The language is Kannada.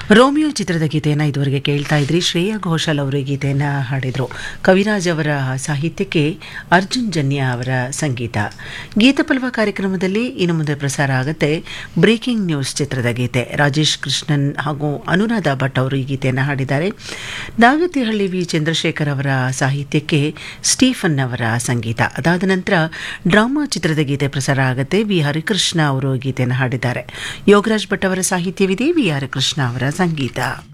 ರೋಮಿಯೋ ಚಿತ್ರದ ಗೀತೆಯನ್ನು ಇದುವರೆಗೆ ಕೇಳ್ತಾ ಇದ್ರಿ ಶ್ರೇಯಾ ಘೋಷಾಲ್ ಅವರು ಈ ಗೀತೆಯನ್ನು ಹಾಡಿದರು ಕವಿರಾಜ್ ಅವರ ಸಾಹಿತ್ಯಕ್ಕೆ ಅರ್ಜುನ್ ಜನ್ಯ ಅವರ ಸಂಗೀತ ಗೀತಪಲ್ವ ಕಾರ್ಯಕ್ರಮದಲ್ಲಿ ಇನ್ನು ಮುಂದೆ ಪ್ರಸಾರ ಆಗುತ್ತೆ ಬ್ರೇಕಿಂಗ್ ನ್ಯೂಸ್ ಚಿತ್ರದ ಗೀತೆ ರಾಜೇಶ್ ಕೃಷ್ಣನ್ ಹಾಗೂ ಅನುರಾಧ ಭಟ್ ಅವರು ಈ ಗೀತೆಯನ್ನು ಹಾಡಿದ್ದಾರೆ ನಾಗತಿಹಳ್ಳಿ ವಿ ಚಂದ್ರಶೇಖರ್ ಅವರ ಸಾಹಿತ್ಯಕ್ಕೆ ಸ್ಟೀಫನ್ ಅವರ ಸಂಗೀತ ಅದಾದ ನಂತರ ಡ್ರಾಮಾ ಚಿತ್ರದ ಗೀತೆ ಪ್ರಸಾರ ಆಗುತ್ತೆ ವಿ ಹರಿಕೃಷ್ಣ ಅವರು ಗೀತೆಯನ್ನು ಹಾಡಿದ್ದಾರೆ ಯೋಗರಾಜ್ ಭಟ್ ಅವರ ಸಾಹಿತ್ಯವಿದೆ ವಿ ಹರಿಕೃಷ್ಣ ಅವರ ಸಂಗೀತ